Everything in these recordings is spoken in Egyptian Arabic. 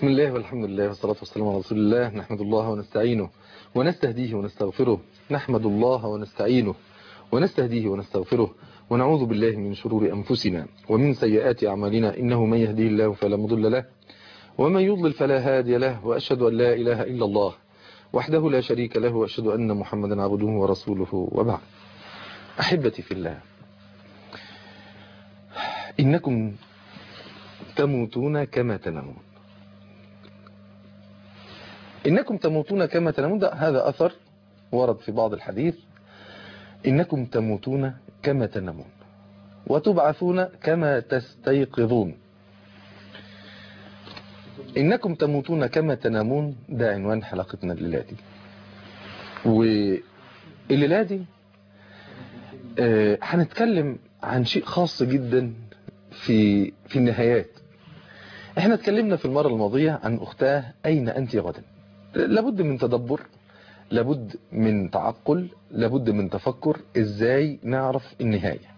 بسم الله والحمد لله والصلاة والسلام على رسول الله نحمد الله ونستعينه ونستهديه ونستغفره نحمد الله ونستعينه ونستهديه ونستغفره ونعوذ بالله من شرور أنفسنا ومن سيئات أعمالنا إنه من يهديه الله فلا مضل له ومن يضلل فلا هادي له وأشهد أن لا إله إلا الله وحده لا شريك له وأشهد أن محمدا عبده ورسوله وبعد أحبتي في الله إنكم تموتون كما تنامون إنكم تموتون كما تنامون ده هذا أثر ورد في بعض الحديث إنكم تموتون كما تنامون وتبعثون كما تستيقظون إنكم تموتون كما تنامون ده عنوان حلقتنا الليلة دي والليلة دي آه، هنتكلم عن شيء خاص جدا في في النهايات احنا اتكلمنا في المرة الماضية عن اختاه اين انت غدا لابد من تدبر لابد من تعقل لابد من تفكر ازاي نعرف النهاية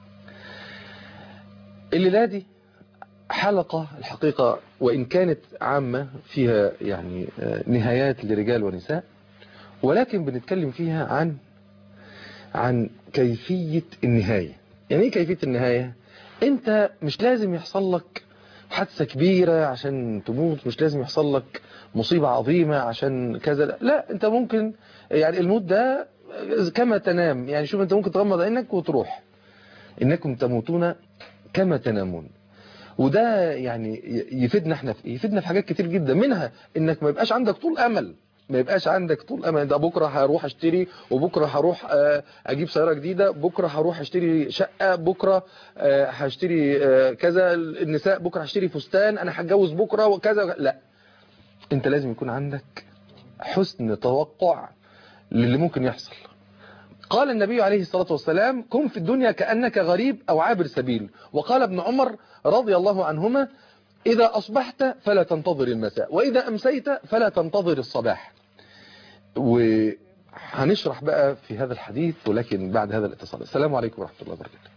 الليلة دي حلقة الحقيقة وإن كانت عامة فيها يعني آه، نهايات لرجال ونساء ولكن بنتكلم فيها عن عن كيفية النهاية يعني ايه كيفية النهاية انت مش لازم يحصل لك حادثة كبيرة عشان تموت مش لازم يحصل لك مصيبة عظيمة عشان كذا لا, لا انت ممكن يعني الموت ده كما تنام يعني شوف انت ممكن تغمض عينك وتروح انكم تموتون كما تنامون وده يعني يفيدنا احنا في ايه يفيدنا في حاجات كتير جدا منها انك ما يبقاش عندك طول امل ما يبقاش عندك طول امل ده بكره هروح اشتري وبكره هروح آه، اجيب سياره جديده بكره هروح اشتري شقه بكره آه، هشتري آه، كذا النساء بكره هشتري فستان انا هتجوز بكره وكذا لا انت لازم يكون عندك حسن توقع للي ممكن يحصل قال النبي عليه الصلاة والسلام كن في الدنيا كأنك غريب أو عابر سبيل وقال ابن عمر رضي الله عنهما إذا أصبحت فلا تنتظر المساء وإذا أمسيت فلا تنتظر الصباح وهنشرح بقى في هذا الحديث ولكن بعد هذا الاتصال السلام عليكم ورحمة الله وبركاته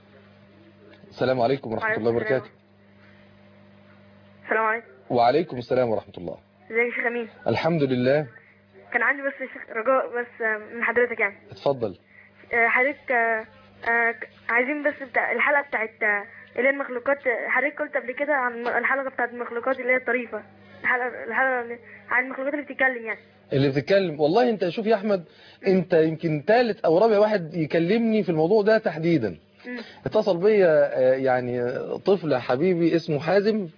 السلام عليكم ورحمة الله وبركاته السلام عليكم وعليكم السلام ورحمة الله ازيك يا شيخ امين الحمد لله كان عندي بس يا شيخ رجاء بس آه، من حضرتك يعني اتفضل آه، حضرتك آه، آه، عايزين بس بتاع الحلقه بتاعت آه، اللي هي المخلوقات آه، حضرتك قلت قبل كده عن الحلقه بتاعت المخلوقات اللي هي الطريفه الحلقه الحلقه اللي- عن المخلوقات اللي بتتكلم يعني اللي بتتكلم والله انت شوف يا احمد انت يمكن ثالث او رابع واحد يكلمني في الموضوع ده تحديدا مم. اتصل بيا آه، يعني آه، طفل حبيبي اسمه حازم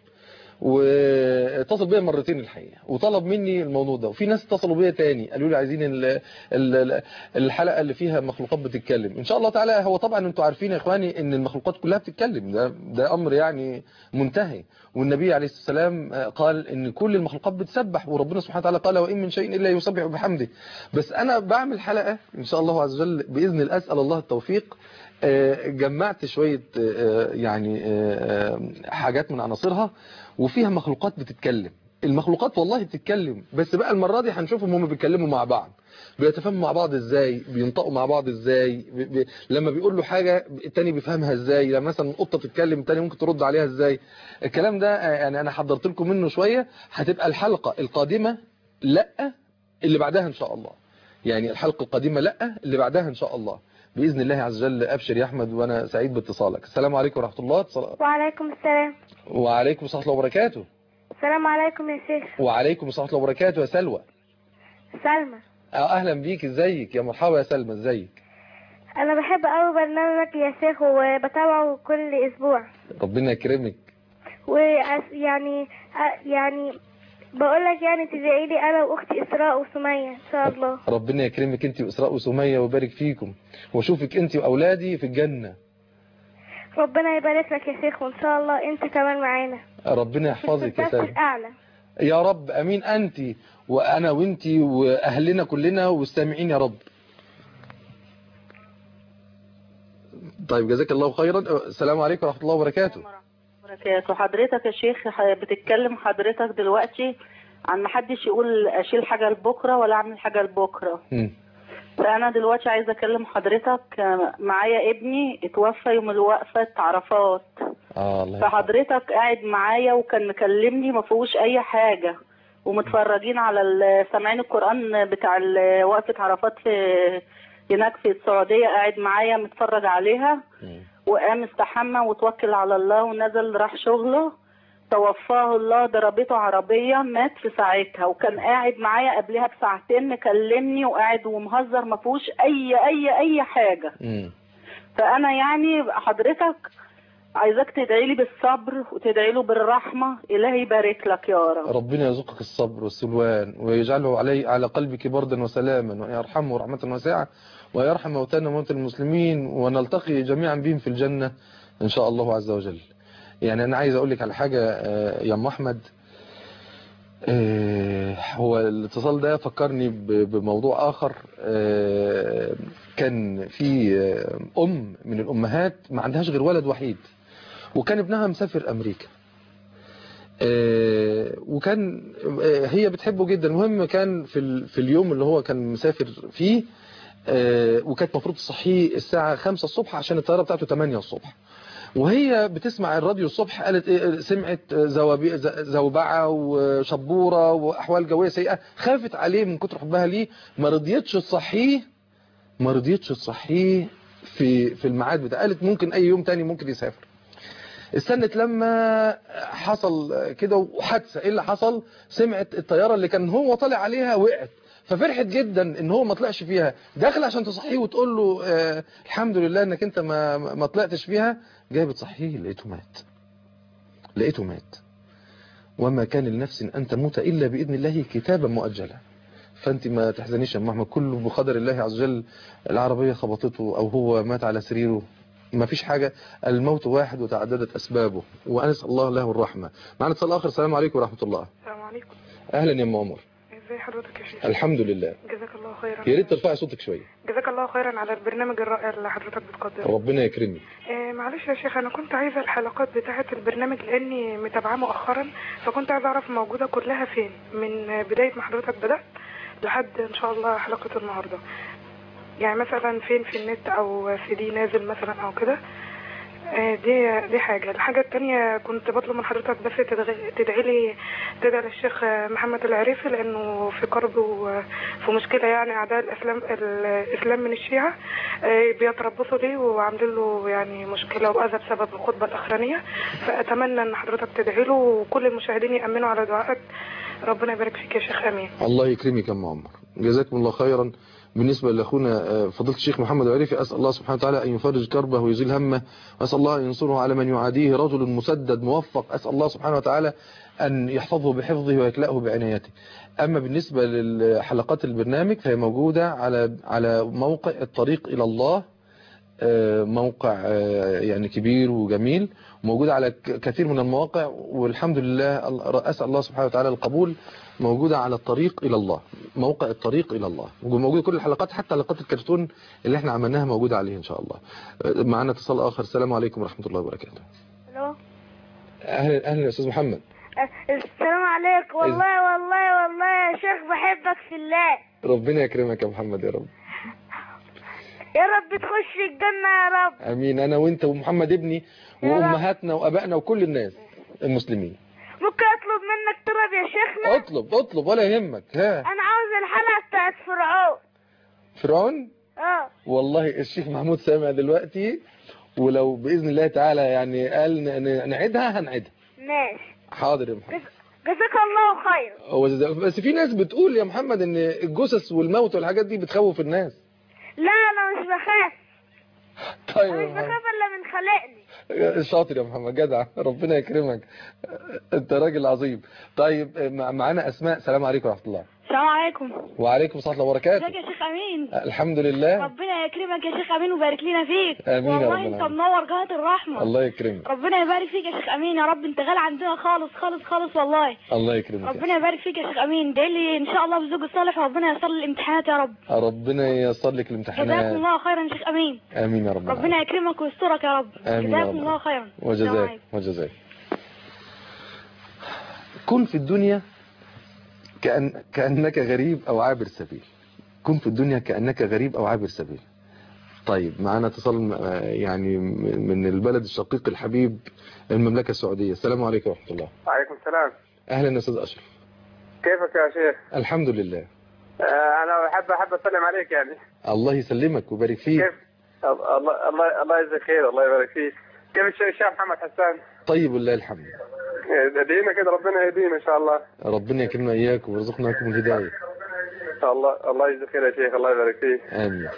واتصل بيا مرتين الحقيقه وطلب مني الموضوع ده وفي ناس اتصلوا بيا تاني قالوا لي عايزين ال- ال- الحلقه اللي فيها مخلوقات بتتكلم ان شاء الله تعالى هو طبعا انتوا عارفين يا اخواني ان المخلوقات كلها بتتكلم ده ده امر يعني منتهي والنبي عليه الصلاه والسلام آه، قال ان كل المخلوقات بتسبح وربنا سبحانه وتعالى قال وان من شيء الا يسبح بحمده بس انا بعمل حلقه ان شاء الله عز وجل باذن الله اسال الله التوفيق آه، جمعت شوية آه، يعني آه، آه، حاجات من عناصرها وفيها مخلوقات بتتكلم المخلوقات والله بتتكلم بس بقى المرة دي هنشوفهم هم بيتكلموا مع بعض بيتفاهموا مع بعض ازاي بينطقوا مع بعض ازاي ب... ب... لما بيقول له حاجة التاني بيفهمها ازاي لما مثلا قطة تتكلم التاني ممكن ترد عليها ازاي الكلام ده آه، يعني انا حضرت لكم منه شوية هتبقى الحلقة القادمة لا اللي بعدها ان شاء الله يعني الحلقة القادمة لا اللي بعدها ان شاء الله بإذن الله عز وجل أبشر يا أحمد وأنا سعيد باتصالك السلام عليكم ورحمة الله اتصال- وعليكم السلام وعليكم السلام ورحمة الله وبركاته السلام عليكم يا شيخ وعليكم السلام ورحمة الله وبركاته يا سلوى سلمى آه، أهلا بيك ازيك يا مرحبا يا سلمى ازيك انا بحب قوي برنامجك يا شيخ وبتابعه كل اسبوع ربنا يكرمك ويعني يعني بقول لك يعني تدعي لي انا واختي اسراء وسميه ان شاء الله ربنا يكرمك انت وإسراء وسمية ويبارك فيكم واشوفك انت وأولادي في الجنة ربنا يبارك لك يا شيخ وان شاء الله انت كمان معانا ربنا يحفظك يا الفردوس سلمى الاعلى يا رب أمين أنت وأنا وأنت وأهلنا كلنا والسامعين يا رب طيب جزاك الله خيرا السلام عليكم ورحمة الله وبركاته وبركاته حضرتك يا شيخ ح- بتتكلم حضرتك دلوقتي عن ما حدش يقول اشيل حاجه لبكره ولا اعمل حاجه لبكره مم. فانا دلوقتي عايزه اكلم حضرتك آه، معايا ابني اتوفى يوم الوقفه عرفات اه الله يرحمه. فحضرتك قاعد معايا وكان مكلمني ما فيهوش اي حاجه ومتفرجين على ال- سامعين القرآن بتاع ال- وقفة عرفات في هناك في السعودية قاعد معايا متفرج عليها مم. وقام استحمى وتوكل على الله ونزل راح شغله توفاه الله ضربته عربية مات في ساعتها وكان قاعد معايا قبلها بساعتين مكلمني وقاعد ومهزر ما فيهوش اي اي اي حاجة مم. فانا يعني حضرتك عايزاك تدعي لي بالصبر وتدعي له بالرحمة الهي يبارك لك يا رب ربنا يرزقك الصبر والسلوان ويجعله علي على قلبك بردا وسلاما ويرحمه رحمة واسعة ويرحم موتانا وموتى المسلمين ونلتقي جميعا بهم في الجنة إن شاء الله عز وجل يعني أنا عايز أقول لك على حاجة آه، يا أم أحمد آه، هو الاتصال ده فكرني ب- بموضوع آخر آه، كان في آه، أم من الأمهات ما عندهاش غير ولد وحيد وكان ابنها مسافر أمريكا آه، وكان آه، هي بتحبه جدا المهم كان في ال- في اليوم اللي هو كان مسافر فيه آه، وكانت المفروض تصحيه الساعة 5 الصبح عشان الطيارة بتاعته 8 الصبح وهي بتسمع الراديو الصبح قالت إيه سمعت زوابي- ز- زوبعة وشبورة وأحوال جوية سيئة خافت عليه من كتر حبها ليه ما رضيتش تصحيه ما رضيتش تصحيه في في الميعاد بتاع قالت ممكن أي يوم تاني ممكن يسافر استنت لما حصل كده وحادثه ايه اللي حصل سمعت الطياره اللي كان هو طالع عليها وقعت ففرحت جدا ان هو ما طلعش فيها داخل عشان تصحيه وتقول له آه الحمد لله انك انت ما ما طلعتش فيها جاي بتصحيه لقيته مات لقيته مات وما كان لنفس ان تموت الا باذن الله كتابا مؤجلا فانت ما تحزنيش يا ام احمد كله بقدر الله عز وجل العربيه خبطته او هو مات على سريره ما فيش حاجة الموت واحد وتعددت أسبابه وأنسأل الله له الرحمة معنا اتصال آخر السلام عليكم ورحمة الله السلام عليكم أهلا يا أم عمر ازي حضرتك يا شيخ الحمد لله جزاك الله خيرا يا ريت ترفعي صوتك شوية جزاك الله خيرا على البرنامج الرائع اللي حضرتك بتقدمه ربنا يكرمك آه معلش يا شيخ انا كنت عايزه الحلقات بتاعه البرنامج لاني متابعاه مؤخرا فكنت عايزه اعرف موجوده كلها فين من بدايه ما حضرتك بدات لحد ان شاء الله حلقه النهارده يعني مثلا فين في النت او في دي نازل مثلا او كده آه، دي دي حاجة الحاجة التانية كنت بطلب من حضرتك بس تدعي, تدعي لي تدعي للشيخ آه، محمد العريفي لأنه في قرب وفي مشكلة يعني أعداء الإسلام الإسلام من الشيعة آه، بيتربصوا ليه وعاملين له يعني مشكلة وأذى بسبب الخطبة الأخرانية فأتمنى إن حضرتك تدعي له وكل المشاهدين يأمنوا على دعائك ربنا يبارك فيك يا شيخ أمين الله يكرمك يا أم عمر جزاكم الله خيرا بالنسبة لأخونا آه، فضيلة الشيخ محمد العريفي أسأل الله سبحانه وتعالى أن يفرج كربه ويزيل همه وأسأل الله أن ينصره على من يعاديه رجل مسدد موفق أسأل الله سبحانه وتعالى أن يحفظه بحفظه ويكلأه بعنايته أما بالنسبة لحلقات البرنامج فهي موجودة على على موقع الطريق إلى الله آه، موقع آه، يعني كبير وجميل موجود على ك- كثير من المواقع والحمد لله ال- أسأل الله سبحانه وتعالى القبول موجودة على الطريق إلى الله موقع الطريق إلى الله وموجودة كل الحلقات حتى حلقات الكرتون اللي احنا عملناها موجودة عليه إن شاء الله آه، معنا اتصال آخر السلام عليكم ورحمة الله وبركاته الو أهلا أهلا يا أستاذ محمد السلام عليكم والله والله والله يا شيخ بحبك في الله ربنا يكرمك يا محمد يا رب يا رب تخش الجنة يا رب أمين أنا وأنت ومحمد ابني وأمهاتنا وأبائنا وكل الناس المسلمين ممكن اطلب منك طلب يا شيخنا اطلب اطلب ولا يهمك ها انا عاوز الحلقة بتاعت فرعون فرعون اه والله الشيخ محمود سامع دلوقتي ولو بإذن الله تعالى يعني قال ن- ن- نعيدها هنعيدها ماشي حاضر يا محمد جز- جزاك الله خير هو زي- بس في ناس بتقول يا محمد ان الجثث والموت والحاجات دي بتخوف الناس لا انا مش بخاف طيب انا يا مش محمد. بخاف الا من خلقني شاطر يا محمد جدع ربنا يكرمك انت راجل عظيم طيب مع- معانا اسماء السلام عليكم ورحمه الله السلام عليكم وعليكم السلام ورحمه الله ازيك وبركاته يا شيخ امين الحمد لله ربنا يكرمك يا شيخ امين ويبارك لنا فيك آمين يا رب والله انت العالمين. منور قناه الرحمه الله يكرمك ربنا يبارك فيك يا شيخ امين يا رب انت غالي عندنا خالص خالص خالص والله الله يكرمك ربنا يبارك فيك يا شيخ امين دعي لي ان شاء الله بالزوج الصالح وربنا ييسر لي الامتحانات يا رب ربنا ييسر لك جزاكم الامتحانات الله خيرا يا شيخ امين امين يا رب العالمين. ربنا يكرمك ويسترك يا رب آمين يا رب جزاكم الله خيرا السلام وجزاك عليكم. وجزاك كن في الدنيا كأن كأنك غريب أو عابر سبيل كن في الدنيا كأنك غريب أو عابر سبيل طيب معنا اتصال آه، يعني من البلد الشقيق الحبيب المملكة السعودية السلام عليكم ورحمة الله وعليكم السلام أهلا يا أستاذ أشرف كيفك يا شيخ؟ الحمد لله آه، انا احب احب اسلم عليك يعني الله يسلمك ويبارك فيك كيف؟ الله الله الله يجزيك خير الله يبارك فيك كيف الشيخ الشيخ محمد حسان؟ طيب والله الحمد آه، ادعينا كده ربنا يهدينا ان شاء الله ربنا يكرمنا اياك ويرزقنا لكم الهدايه الله الله يجزيك خير يا شيخ الله يبارك فيك امين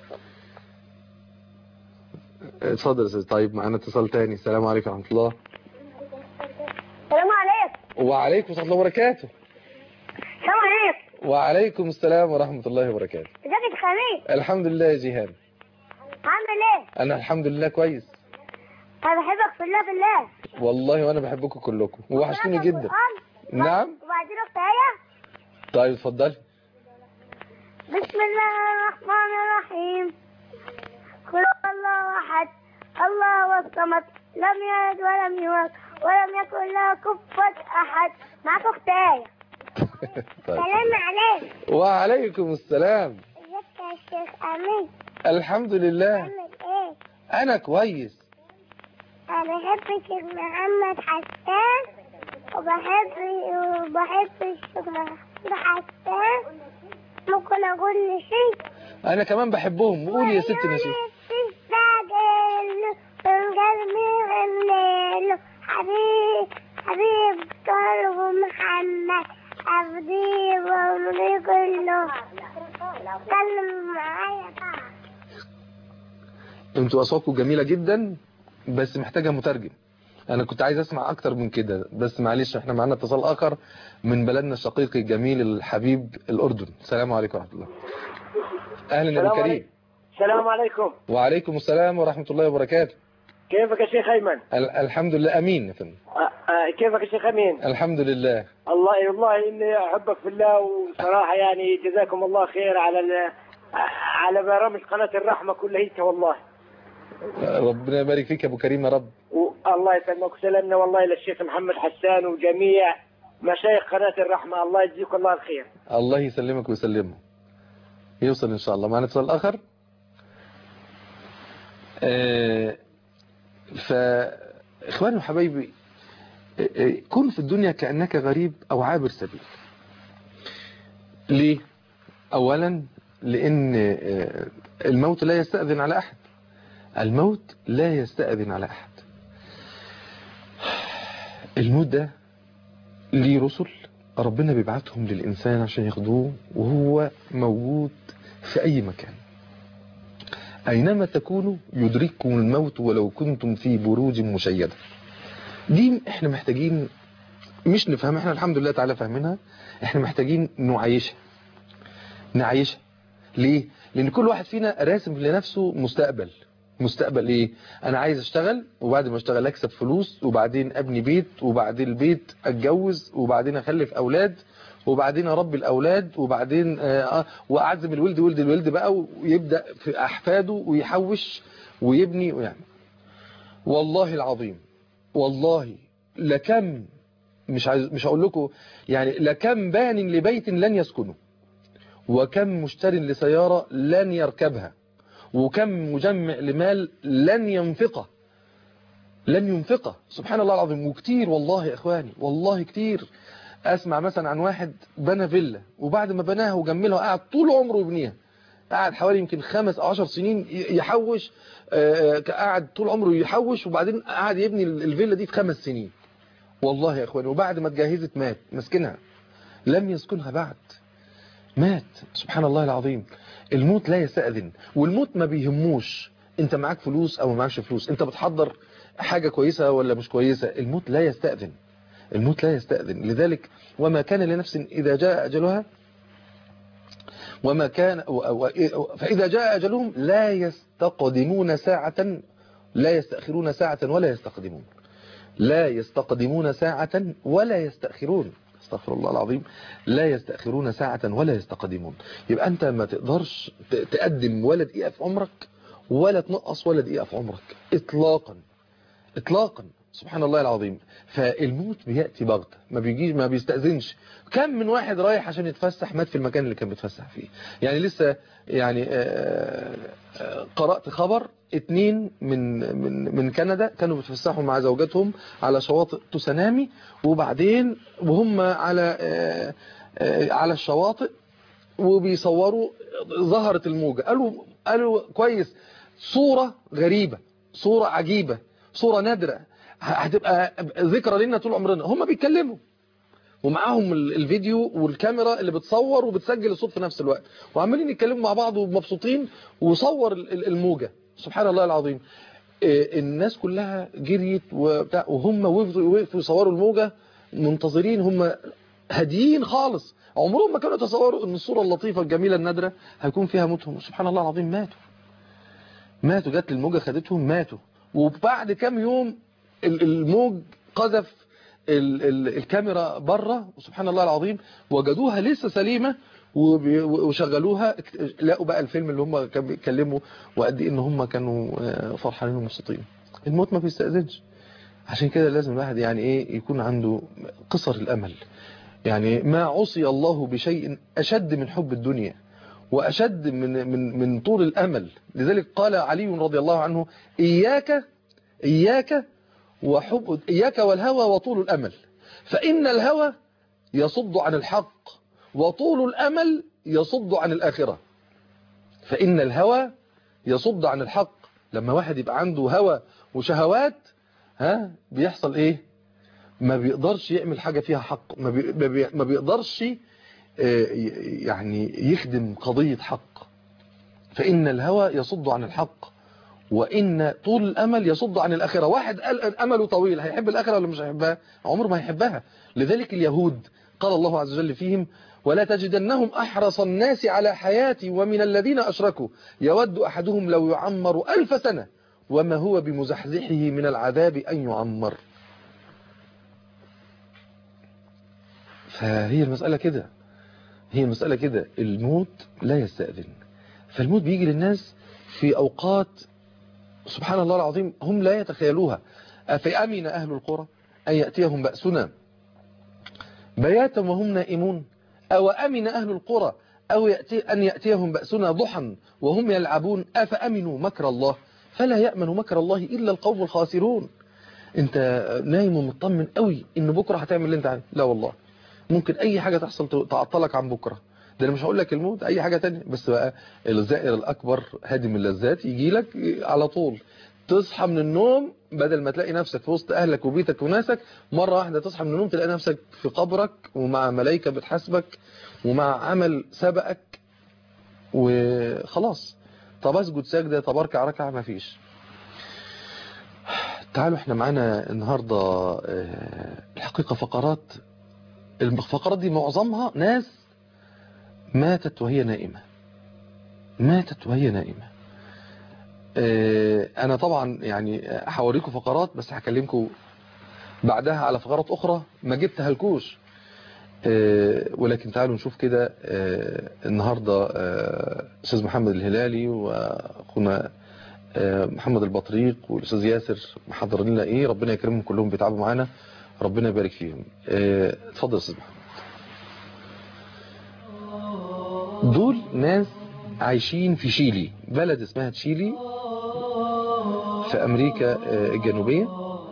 اتفضل يا استاذ طيب معانا اتصال تاني السلام عليكم ورحمه الله السلام عليكم وعليكم ورحمه الله وبركاته السلام عليكم وعليكم السلام ورحمه الله وبركاته ازيك يا خميس الحمد لله يا جيهان عامل ايه انا الحمد لله كويس انا بحبك في الله في الله والله وانا بحبكم كلكم وحشتوني جدا نعم وبعدين اختي هيا طيب اتفضلي بسم الله الرحمن الرحيم قل هو الله احد الله الصمد لم يلد ولم يولد ولم يكن له كفوا احد معاك اختي هيا طيب. سلام عليك وعليكم السلام ازيك يا شيخ امين الحمد لله عامل ايه انا كويس انا بحب الشيخ محمد حسان وبحب وبحب الشيخ محمد حسان ممكن اقول شيء انا كمان بحبهم قولي يا ست نشيد حبيب حبيب قلب محمد أفدي وأمري كله كلم معايا بقى انتوا اصواتكم جميله جدا بس محتاجه مترجم انا كنت عايز اسمع اكتر من كده بس معلش احنا معانا اتصال اخر من بلدنا الشقيق الجميل الحبيب الاردن السلام عليكم ورحمه الله اهلا يا ابو كريم السلام عليكم وعليكم السلام ورحمه الله وبركاته كيفك يا شيخ ايمن ال- الحمد لله امين يا فندم آه، آه، كيفك يا شيخ امين الحمد لله الله والله اني احبك في الله وصراحه يعني جزاكم الله خير على ال- على برامج قناه الرحمه كلها والله ربنا يبارك فيك يا ابو كريم يا رب والله يسلمك وسلمنا والله للشيخ محمد حسان وجميع مشايخ قناه الرحمه الله يجزيكم الله الخير الله يسلمك ويسلمه يوصل ان شاء الله معنا اتصال اخر آه، فاخواني وحبايبي آه، آه، كن في الدنيا كانك غريب او عابر سبيل ليه اولا لان آه، الموت لا يستأذن على احد الموت لا يستأذن على احد الموت ده ليه رسل ربنا بيبعتهم للإنسان عشان ياخدوه وهو موجود في أي مكان أينما تكونوا يدرككم الموت ولو كنتم في بروج مشيدة دي احنا محتاجين مش نفهم احنا الحمد لله تعالى فاهمينها احنا محتاجين نعيشها نعيشها ليه؟ لأن كل واحد فينا راسم لنفسه مستقبل مستقبل ايه انا عايز اشتغل وبعد ما اشتغل اكسب فلوس وبعدين ابني بيت وبعدين البيت اتجوز وبعدين اخلف اولاد وبعدين اربي الاولاد وبعدين آه واعزم الولد ولد الولد بقى ويبدا في احفاده ويحوش ويبني ويعمل والله العظيم والله لكم مش عايز مش هقول لكم يعني لكم بان لبيت لن يسكنه وكم مشتر لسيارة لن يركبها وكم مجمع لمال لن ينفقه لن ينفقه سبحان الله العظيم وكتير والله يا اخواني والله كتير اسمع مثلا عن واحد بنى فيلا وبعد ما بناها وجملها وقعد طول عمره يبنيها قعد حوالي يمكن خمس او عشر سنين يحوش آه، قعد طول عمره يحوش وبعدين قعد يبني الفيلا دي في خمس سنين والله يا اخواني وبعد ما اتجهزت مات مسكنها لم يسكنها بعد مات سبحان الله العظيم الموت لا يستأذن والموت ما بيهموش انت معاك فلوس او ما معكش فلوس انت بتحضر حاجة كويسة ولا مش كويسة الموت لا يستأذن الموت لا يستأذن لذلك وما كان لنفس إذا جاء أجلها وما كان و- و- فإذا جاء أجلهم لا يستقدمون ساعة لا يستأخرون ساعة ولا يستقدمون لا يستقدمون ساعة ولا يستأخرون استغفر الله العظيم لا يستأخرون ساعة ولا يستقدمون يبقى أنت ما تقدرش ت- تقدم ولا دقيقة في عمرك ولا تنقص ولا دقيقة في عمرك إطلاقا إطلاقا سبحان الله العظيم فالموت بيأتي بغتة ما بيجيش ما بيستأذنش كم من واحد رايح عشان يتفسح مات في المكان اللي كان بيتفسح فيه يعني لسه يعني آه، آه، قرأت خبر اتنين من من من كندا كانوا بيتفسحوا مع زوجاتهم على شواطئ تسونامي وبعدين وهم على آه، آه، على الشواطئ وبيصوروا ظهرت الموجة قالوا قالوا كويس صورة غريبة صورة عجيبة صورة نادرة هتبقى ذكرى لنا طول عمرنا هم بيتكلموا ومعاهم ال- الفيديو والكاميرا اللي بتصور وبتسجل الصوت في نفس الوقت وعمالين يتكلموا مع بعض ومبسوطين وصور ال- ال- الموجة سبحان الله العظيم إيه، الناس كلها جريت وبتاع وهم وقفوا وقفوا يصوروا الموجة منتظرين هم هاديين خالص عمرهم ما كانوا يتصوروا ان الصورة اللطيفة الجميلة النادرة هيكون فيها موتهم سبحان الله العظيم ماتوا ماتوا جت الموجة خدتهم ماتوا وبعد كام يوم ال- الموج قذف ال- ال- الكاميرا بره وسبحان الله العظيم وجدوها لسه سليمة وبي- وشغلوها اكت- لقوا بقى الفيلم اللي هم كانوا بيتكلموا وقد ايه ان هم كانوا آه، فرحانين ومبسوطين الموت ما بيستأذنش عشان كده لازم الواحد يعني ايه يكون عنده قصر الامل يعني ما عصي الله بشيء اشد من حب الدنيا واشد من من من طول الامل لذلك قال علي رضي الله عنه اياك اياك وحب اياك والهوى وطول الامل فان الهوى يصد عن الحق وطول الامل يصد عن الاخره فان الهوى يصد عن الحق لما واحد يبقى عنده هوى وشهوات ها بيحصل ايه ما بيقدرش يعمل حاجة فيها حق ما, بي ما, بي ما بيقدرش آه، ي- يعني يخدم قضية حق فإن الهوى يصد عن الحق وإن طول الأمل يصد عن الآخرة واحد قال أمله طويل هيحب الآخرة ولا مش هيحبها عمره ما هيحبها لذلك اليهود قال الله عز وجل فيهم ولا تجدنهم أحرص الناس على حياتي ومن الذين أشركوا يود أحدهم لو يعمر ألف سنة وما هو بمزحزحه من العذاب أن يعمر فهي المسألة كده هي المسألة كده الموت لا يستأذن فالموت بيجي للناس في أوقات سبحان الله العظيم هم لا يتخيلوها أفأمن أهل القرى أن يأتيهم بأسنا بياتا وهم نائمون أو أمن أهل القرى أو يأتي أن يأتيهم بأسنا ضحى وهم يلعبون أفأمنوا مكر الله فلا يأمن مكر الله إلا القوم الخاسرون انت نايم ومطمن قوي ان بكرة هتعمل اللي انت عايزه لا والله ممكن اي حاجة تحصل تعطلك عن بكرة ده انا مش هقول لك الموت اي حاجة تانية بس بقى الزائر الاكبر هادم اللذات يجي لك على طول تصحى من النوم بدل ما تلاقي نفسك في وسط اهلك وبيتك وناسك مرة واحدة تصحى من النوم تلاقي نفسك في قبرك ومع ملايكة بتحاسبك ومع عمل سبقك وخلاص طب اسجد سجدة طب اركع ركعة مفيش تعالوا احنا معانا النهاردة آه، الحقيقة فقرات الفقرات دي معظمها ناس ماتت وهي نائمة ماتت وهي نائمة آه، انا طبعا يعني هوريكم فقرات بس هكلمكم بعدها على فقرات اخرى ما جبتها لكوش آه، ولكن تعالوا نشوف كده آه، النهاردة آه، استاذ محمد الهلالي واخونا آه، محمد البطريق والاستاذ ياسر محضرين لنا ايه ربنا يكرمهم كلهم بيتعبوا معانا ربنا يبارك فيهم آه، اتفضل يا استاذ محمد دول ناس عايشين في شيلي بلد اسمها تشيلي في امريكا آه، الجنوبية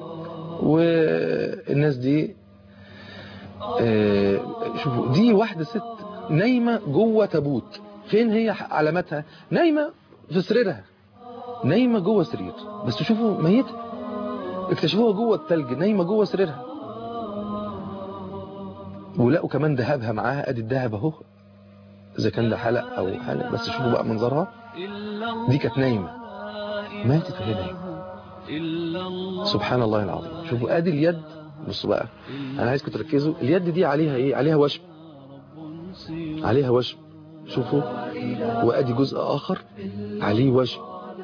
والناس دي آه، شوفوا دي واحدة ست نايمة جوه تابوت فين هي علاماتها نايمة في سريرها نايمة جوه سرير بس شوفوا ميتة اكتشفوها جوه التلج نايمة جوه سريرها ولقوا كمان ذهبها معاها ادي الذهب اهو اذا كان ده حلق او حلق بس شوفوا بقى منظرها دي كانت نايمة ماتت وهي نايمة سبحان الله العظيم شوفوا ادي اليد بصوا بقى انا عايزكم تركزوا اليد دي عليها ايه عليها وشم عليها وشم شوفوا وادي جزء اخر عليه وشم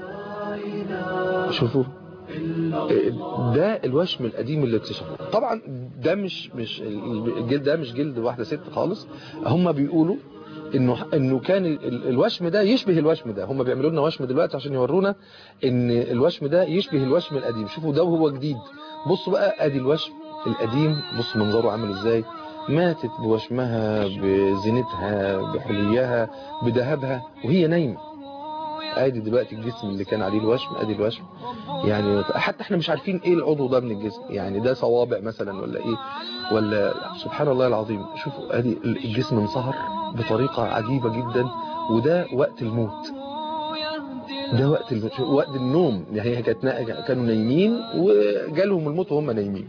شوفوا ده الوشم القديم اللي اكتشفوه طبعا ده مش مش الجلد ده مش جلد واحده ست خالص هم بيقولوا انه انه كان ال- ال- الوشم ده يشبه الوشم ده هم بيعملوا لنا وشم دلوقتي عشان يورونا ان الوشم ده يشبه الوشم القديم شوفوا ده وهو جديد بصوا بقى ادي الوشم القديم بصوا منظره عامل ازاي ماتت بوشمها بزينتها بحليها بذهبها وهي نايمه ادي دلوقتي الجسم اللي كان عليه الوشم ادي الوشم يعني حتى احنا مش عارفين ايه العضو ده من الجسم يعني ده صوابع مثلا ولا ايه ولا سبحان الله العظيم شوفوا ادي الجسم انصهر بطريقة عجيبة جدا وده وقت الموت ده وقت الموت وقت النوم يعني هي كانت نا- كانوا نايمين وجالهم الموت وهم نايمين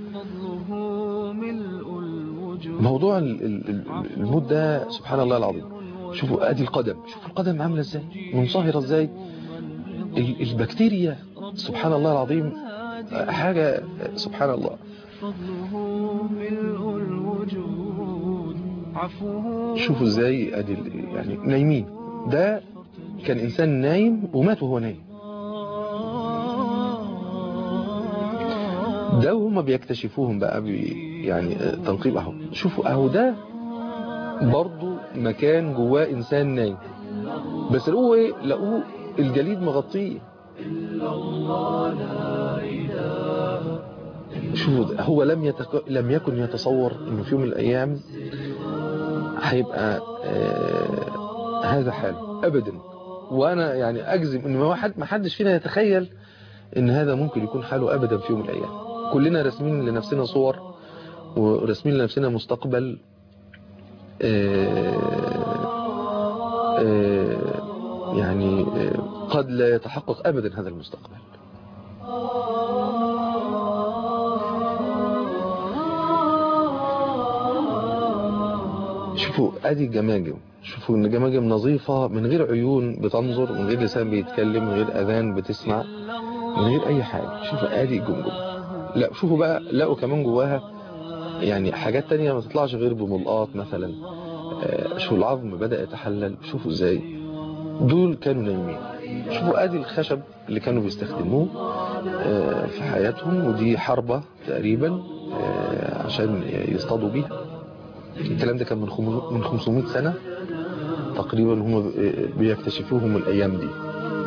موضوع ال- ال- ال- الموت ده سبحان الله العظيم شوفوا ادي القدم شوفوا القدم عامله ازاي منصهره ازاي ال- البكتيريا سبحان الله العظيم حاجه سبحان الله شوفوا ازاي ادي ال- يعني نايمين ده كان انسان نايم ومات وهو نايم ده وهم بيكتشفوهم بقى بي يعني آه، تنقيب اهو شوفوا اهو ده برضو مكان جواه انسان نايم بس لقوه ايه لقوه الجليد مغطيه شوفوا ده، هو لم يتك... لم يكن يتصور انه في يوم من الايام هيبقى آه هذا حاله ابدا وانا يعني اجزم ان ما حد ما حدش فينا يتخيل ان هذا ممكن يكون حاله ابدا في يوم من الايام كلنا راسمين لنفسنا صور وراسمين لنفسنا مستقبل آه آه يعني آه قد لا يتحقق ابدا هذا المستقبل شوفوا ادي الجماجم شوفوا ان الجماجم نظيفة من غير عيون بتنظر من غير لسان بيتكلم من غير اذان بتسمع من غير اي حاجة شوفوا ادي الجمجم لا شوفوا بقى لقوا كمان جواها يعني حاجات تانية ما تطلعش غير بملقاط مثلا آه، شوفوا العظم بدأ يتحلل شوفوا ازاي دول كانوا نايمين شوفوا ادي الخشب اللي كانوا بيستخدموه آه، في حياتهم ودي حربة تقريبا آه، عشان يصطادوا بيها الكلام ده كان من خمو- من 500 سنة تقريبا هم بيكتشفوهم الأيام دي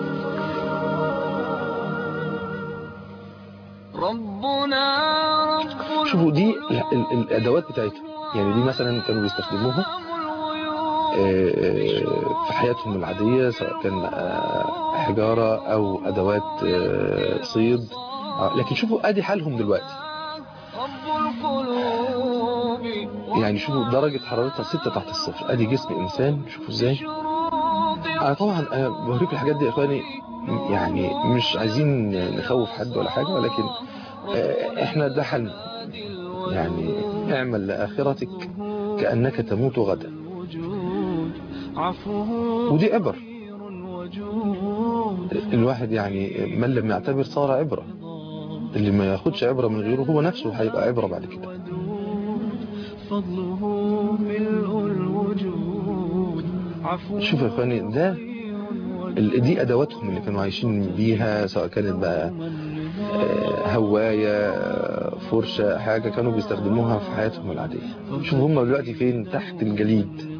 ربنا رب شوفوا دي ال- ال- الأدوات بتاعتهم يعني دي مثلا كانوا بيستخدموها آه، آه، في حياتهم العادية سواء كان آه، حجارة أو أدوات آه، صيد آه، لكن شوفوا أدي حالهم دلوقتي رب القلوب يعني شوفوا درجة حرارتها ستة تحت الصفر أدي جسم إنسان شوفوا إزاي أنا طبعا أنا بوريكم الحاجات دي يا إخواني يعني مش عايزين نخوف حد ولا حاجة ولكن آه، إحنا ده حل يعني اعمل لآخرتك كأنك تموت غدا عفوه ودي عبر وجود الواحد يعني من لم يعتبر صار عبرة اللي ما ياخدش عبرة من غيره هو نفسه هيبقى عبرة بعد كده فضله ملء الوجود عفوه شوف يا اخواني ده ال- دي ادواتهم اللي كانوا عايشين بيها سواء كانت بقى آه، هواية آه، فرشة حاجة كانوا بيستخدموها في حياتهم العادية شوف هم دلوقتي فين تحت الجليد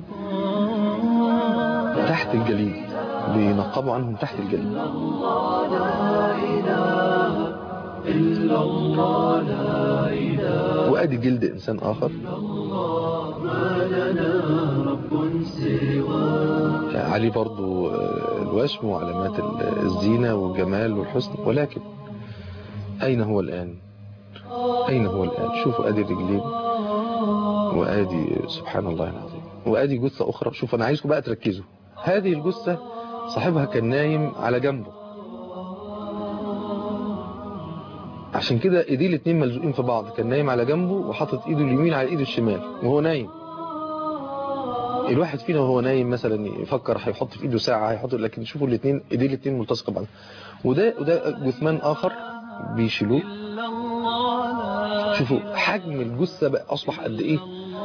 تحت الجليد بينقبوا عنهم تحت الجليد وادي جلد انسان اخر عليه برضو آه، الوشم وعلامات ال- الزينة والجمال والحسن ولكن أين هو الآن أين هو الآن شوفوا أدي الرجلين وأدي سبحان الله العظيم وأدي جثة أخرى شوف أنا عايزكم بقى تركزوا هذه الجثة صاحبها كان نايم على جنبه عشان كده ايديه الاتنين ملزوقين في بعض كان نايم على جنبه وحاطط ايده اليمين على ايده الشمال وهو نايم الواحد فينا وهو نايم مثلا يفكر هيحط في ايده ساعة هيحط لكن شوفوا الاثنين ايديه الاثنين ملتصقة ببعض وده وده جثمان اخر بيشيلوه شوفوا حجم الجثة بقى اصبح قد ايه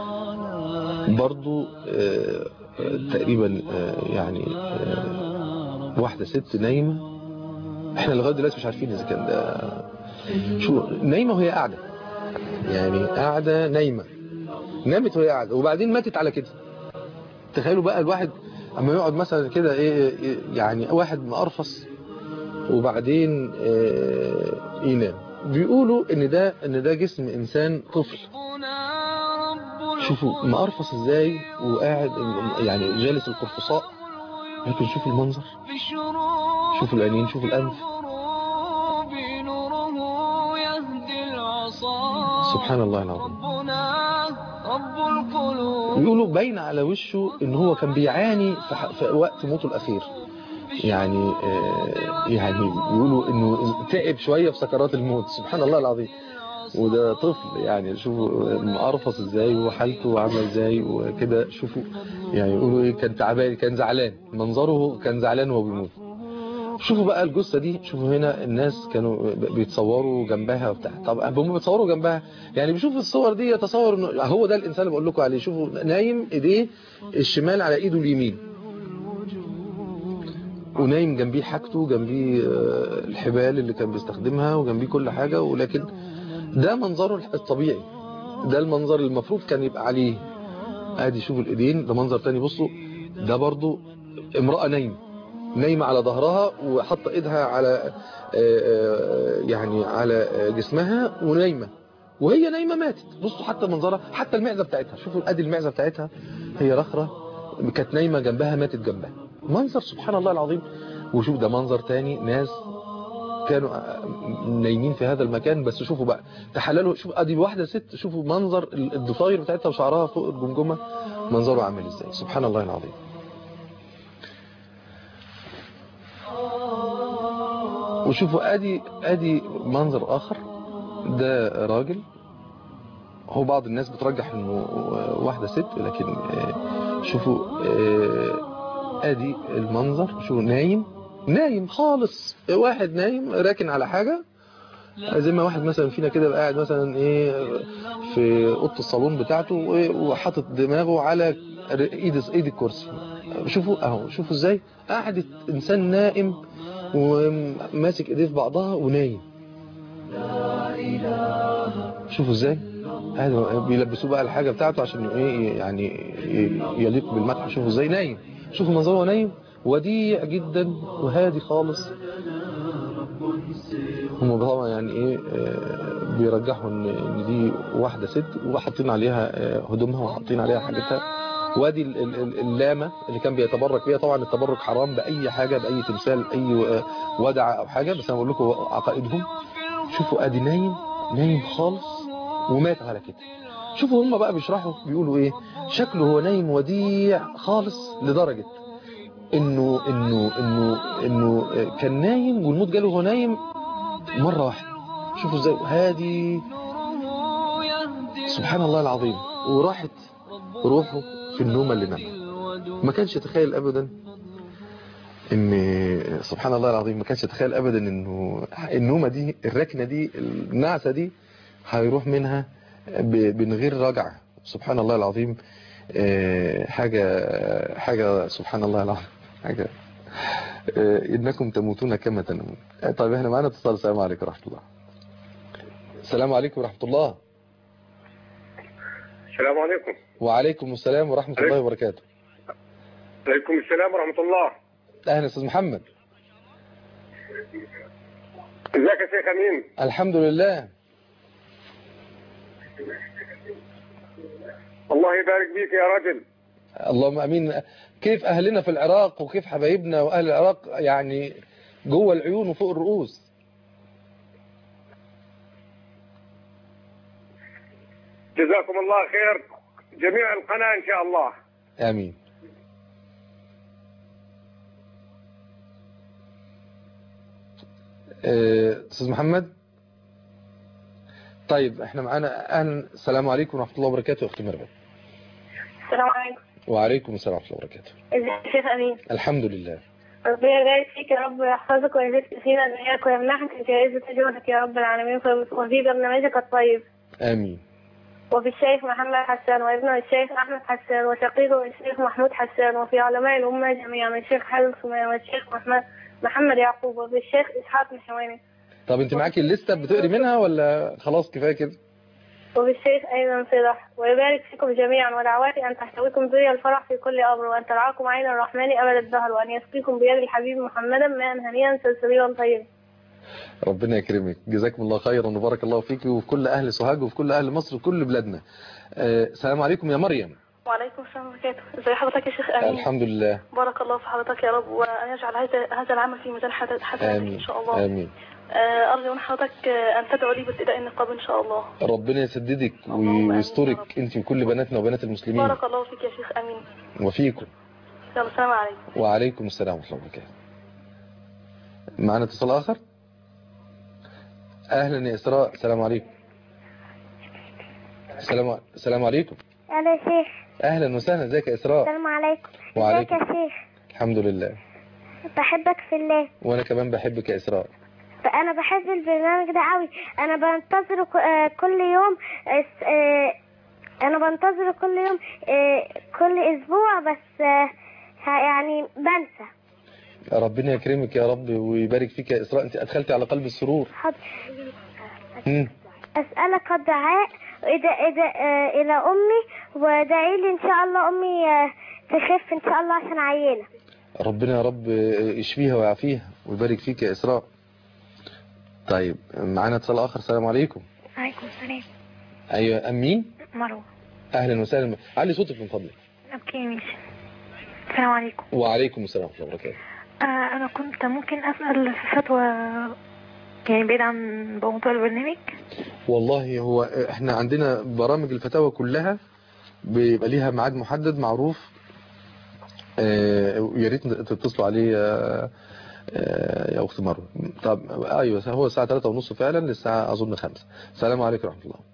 برضو آه آه، تقريبا آه يعني آه واحدة ست نايمة احنا لغاية دلوقتي مش عارفين اذا كان ده شو نايمة وهي قاعدة يعني قاعدة نايمة نامت وهي قاعدة وبعدين ماتت على كده تخيلوا بقى الواحد اما يقعد مثلا كده ايه إيه، يعني واحد مقرفص وبعدين آه، ينام بيقولوا ان ده ان ده جسم انسان طفل شوفوا مقرفص ازاي وقاعد يعني جالس القرفصاء لكن شوف المنظر في الشروق شوف العينين شوف الأنف والغروب نوره يهدي العصا سبحان الله العظيم ربنا رب القلوب يقولوا باين على وشه ان هو كان بيعاني في, ح- في وقت موته الاخير يعني آه، يعني يقولوا انه تعب شويه في سكرات الموت سبحان الله العظيم وده طفل يعني شوفوا مقرفص ازاي وحالته عامله ازاي وكده شوفوا يعني يقولوا ايه كان تعبان كان زعلان منظره كان زعلان وهو بيموت شوفوا بقى الجثه دي شوفوا هنا الناس كانوا بيتصوروا جنبها وبتاع طب هم بيتصوروا جنبها يعني بيشوفوا الصور دي يتصور انه هو ده الانسان اللي بقول لكم عليه شوفوا نايم ايديه الشمال على ايده اليمين ونايم جنبيه حاجته جنبيه آه، الحبال اللي كان بيستخدمها وجنبيه كل حاجة ولكن ده منظره الطبيعي ده المنظر اللي المفروض كان يبقى عليه ادي شوفوا الايدين ده منظر تاني بصوا ده برضو امرأة نايمة نايمة على ظهرها وحاطه ايدها على آه، آه، يعني على آه، جسمها ونايمة وهي نايمة ماتت بصوا حتى منظرها حتى المعزة بتاعتها شوفوا ادي المعزة بتاعتها هي رخرة كانت نايمة جنبها ماتت جنبها منظر سبحان الله العظيم وشوف ده منظر تاني ناس كانوا نايمين في هذا المكان بس شوفوا بقى تحللوا شوف ادي واحده ست شوفوا منظر الضفاير بتاعتها وشعرها فوق الجمجمه منظره عامل ازاي سبحان الله العظيم وشوفوا ادي ادي منظر اخر ده راجل هو بعض الناس بترجح انه واحده ست لكن آه، شوفوا آه، ادي المنظر شوفوا نايم نايم خالص واحد نايم راكن على حاجة زي ما واحد مثلا فينا كده بقى قاعد مثلا ايه في اوضه الصالون بتاعته وإيه وحاطط دماغه على ايد ايد الكرسي شوفوا اهو شوفوا ازاي قاعد انسان نائم وماسك ايديه في بعضها ونايم شوفوا ازاي قاعد بيلبسوه بقى الحاجه بتاعته عشان ايه يعني يليق بالمدح شوفوا ازاي نايم شوفوا منظره وهو نايم وديع جدا وهادي خالص هم طبعا يعني ايه آه، بيرجحوا ان ان دي واحده ست وحاطين عليها آه، هدومها وحاطين عليها حاجتها وادي ال- ال- ال- اللامه اللي كان بيتبرك بيها طبعا التبرك حرام باي حاجه باي تمثال اي آه، ودعه او حاجه بس انا بقول لكم عقائدهم شوفوا ادي نايم نايم خالص ومات على كده شوفوا هم بقى بيشرحوا بيقولوا ايه شكله هو نايم وديع خالص لدرجة انه انه انه انه كان نايم والموت جاله وهو نايم مرة واحدة شوفوا ازاي هادي سبحان الله العظيم وراحت روحه في النوم اللي نام ما كانش يتخيل ابدا ان سبحان الله العظيم ما كانش يتخيل ابدا انه النومه دي الركنه دي النعسه دي هيروح منها ب- من غير رجعه سبحان الله العظيم آه، حاجه حاجه سبحان الله العظيم حاجه آه، انكم تموتون كما تنامون آه، طيب احنا معانا اتصال السلام عليكم ورحمه الله السلام عليكم ورحمه الله السلام عليكم وعليكم السلام ورحمه الله وبركاته عليكم السلام ورحمة الله اهلا استاذ محمد ازيك يا شيخ امين الحمد لله الله يبارك فيك يا رجل اللهم امين كيف اهلنا في العراق وكيف حبايبنا واهل العراق يعني جوه العيون وفوق الرؤوس جزاكم الله خير جميع القناة ان شاء الله امين آه، استاذ محمد طيب احنا معانا اهلا السلام عليكم ورحمه الله وبركاته اختي مريم السلام عليكم وعليكم السلام ورحمه الله وبركاته ازيك يا شيخ امين الحمد لله ربنا يبارك فيك يا رب ويحفظك ويزيدك فينا دنياك ويمنحك جائزة جودك يا رب العالمين وفي برنامجك الطيب امين وفي الشيخ محمد حسان وابنه الشيخ أحمد حسان وشقيقه الشيخ محمود حسان وفي علماء الأمة جميعا الشيخ حسن سمية والشيخ محمد محمد يعقوب وفي الشيخ إسحاق الحويني طب انت معاكي الليسته بتقري منها ولا خلاص كفايه كده وفي الشيخ أيضا صلاح ويبارك فيكم جميعا ودعواتي أن تحتويكم ذري الفرح في كل أمر وأن ترعاكم عين الرحمن أبد الدهر وأن يسقيكم بيد الحبيب محمدا ماء هنيئا سلسبيلا طيبا ربنا يكرمك جزاكم الله خيرا وبارك الله فيك وفي كل اهل سوهاج وفي كل اهل مصر وكل بلادنا آه، السلام عليكم يا مريم وعليكم السلام ورحمة الله وبركاته ازي حضرتك يا شيخ امين الحمد لله بارك الله في حضرتك يا رب وان يجعل هذا هذا العمل في ميزان حسناتك آمين ان شاء الله آمين آه، ارجو من حضرتك آه، ان تدعو لي بارتداء النقاب ان شاء الله ربنا يسددك ويسترك انت وكل بناتنا وبنات المسلمين بارك الله فيك يا شيخ امين وفيكم يلا السلام عليكم وعليكم السلام ورحمة الله وبركاته معنا اتصال آخر أهلا يا إسراء السلام عليكم السلام السلام عليكم أنا يا شيخ أهلا وسهلا ازيك يا إسراء السلام عليكم وعليكم. ازيك يا شيخ الحمد لله بحبك في الله وأنا كمان بحبك يا إسراء انا بحب البرنامج ده قوي انا بنتظره ك- آه، كل يوم اس- آه، انا بنتظره كل يوم آه، كل اسبوع بس آه، ه- يعني بنسى ربنا يكرمك يا رب ويبارك فيك يا إسراء أنت أدخلتي على قلب السرور حاضر مم. اسالك الدعاء إذا إذا آه، الى امي وادعي لي ان شاء الله امي آه، تخف ان شاء الله عشان عيانه ربنا يا رب يشفيها ويعافيها ويبارك فيك يا إسراء طيب معنا اتصال آخر السلام عليكم عليكم السلام أيوة أمين مروة أهلا وسهلا علي صوتك من فضلك اوكي ماشي السلام عليكم وعليكم السلام ورحمة الله وبركاته آه انا كنت ممكن اسال في فتوى يعني بعيد عن موضوع البرنامج والله هو احنا عندنا برامج الفتاوى كلها بيبقى ليها ميعاد محدد معروف آه، يا ريت تتصلوا عليه آه، آه، يا اخت مروه طب ايوه هو الساعه 3 ونص فعلا للساعه اظن 5 السلام عليكم ورحمه الله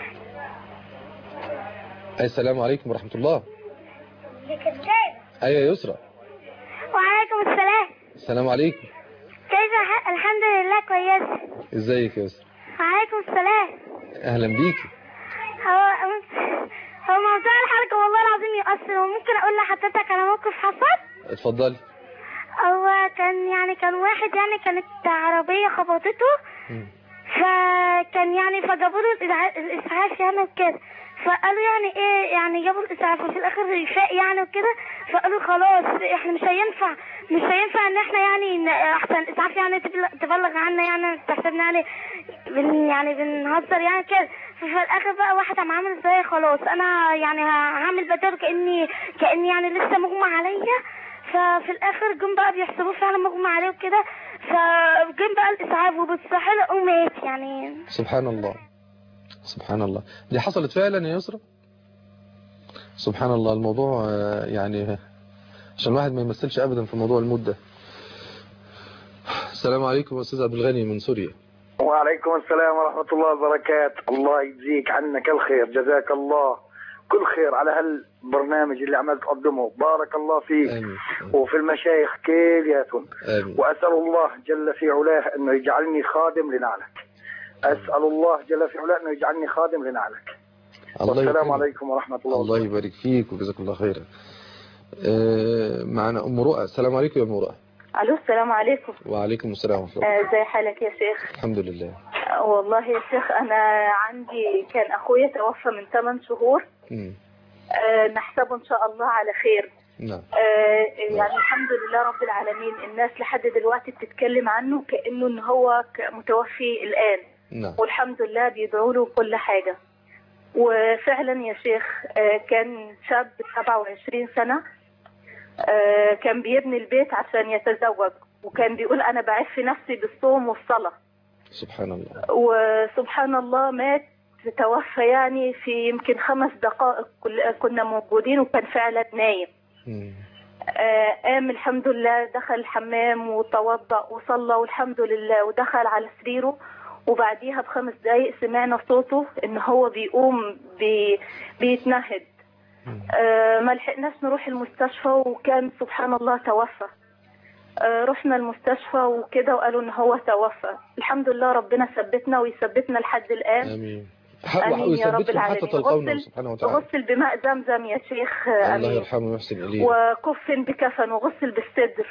السلام عليكم ورحمه الله ايوه يا يسرا وعليكم السلام السلام عليكم كيف ح- الحمد لله كويسه ازيك يا يسرا وعليكم السلام اهلا بيكي هو هو موضوع الحلقة والله العظيم يؤثر وممكن أقول لحضرتك على موقف حصل اتفضلي هو كان يعني كان واحد يعني كانت عربية خبطته مم. فكان يعني فجابوا له الإسعاف- الإسعاف يعني وكده فقالوا يعني ايه يعني جابوا الإسعاف وفي الآخر فاق يعني وكده فقالوا خلاص احنا مش هينفع مش هينفع ان احنا يعني ن- احسن الإسعاف يعني تبلغ, تبلغ عنا يعني تحسبنا يعني بن يعني بنهزر يعني كده ففي الآخر بقى واحد قام عامل ازاي خلاص انا يعني هعمل بدل كأني كأني يعني لسه مغمى عليا ففي الاخر جم بقى بيحسبوه فعلا مغمى عليه وكده فجم بقى الاسعاف وبتصحي له ومات يعني سبحان الله سبحان الله دي حصلت فعلا يا يسرا سبحان الله الموضوع آه، يعني عشان الواحد ما يمثلش ابدا في موضوع المدة السلام عليكم استاذ عبد الغني من سوريا وعليكم السلام ورحمة الله وبركاته الله يجزيك عنك الخير جزاك الله كل خير على هالبرنامج اللي عمال تقدمه بارك الله فيك آمين. وفي المشايخ كلياتهم آمين. وأسأل الله جل في علاه أنه يجعلني خادم لنعلك أسأل الله جل في علاه أنه يجعلني خادم لنعلك الله والسلام يكرمك. عليكم ورحمة الله الله يبارك فيك وجزاك الله خيرا آه، معنا ام رؤى السلام عليكم يا ام رؤى الو السلام عليكم وعليكم السلام ورحمه الله آه، ازي حالك يا شيخ الحمد لله آه، والله يا شيخ انا عندي كان اخويا توفى من 8 شهور مم. آه، نحسبه ان شاء الله على خير نعم آه، يعني الحمد لله رب العالمين الناس لحد دلوقتي بتتكلم عنه كانه ان هو ك- متوفي الان نعم والحمد لله بيدعوا له كل حاجه وفعلا يا شيخ آه، كان شاب 27 سنه آه، كان بيبني البيت عشان يتزوج وكان بيقول انا بعف نفسي بالصوم والصلاه سبحان الله وسبحان الله مات توفى يعني في يمكن خمس دقائق كل- كنا موجودين وكان فعلا نايم مم. آه، قام الحمد لله دخل الحمام وتوضأ وصلى والحمد لله ودخل على سريره وبعديها بخمس دقايق سمعنا صوته ان هو بيقوم بي بيتنهد آه، ما لحقناش نروح المستشفى وكان سبحان الله توفى آه، رحنا المستشفى وكده وقالوا ان هو توفى الحمد لله ربنا ثبتنا ويثبتنا لحد الان امين امين يا رب ويثبتكم حتى العالمين تلقونه غسل سبحانه وتعالى غسل بماء زمزم يا شيخ آه، الله امين يرحمه ويحسن اليه وكفن بكفن وغسل بالصدر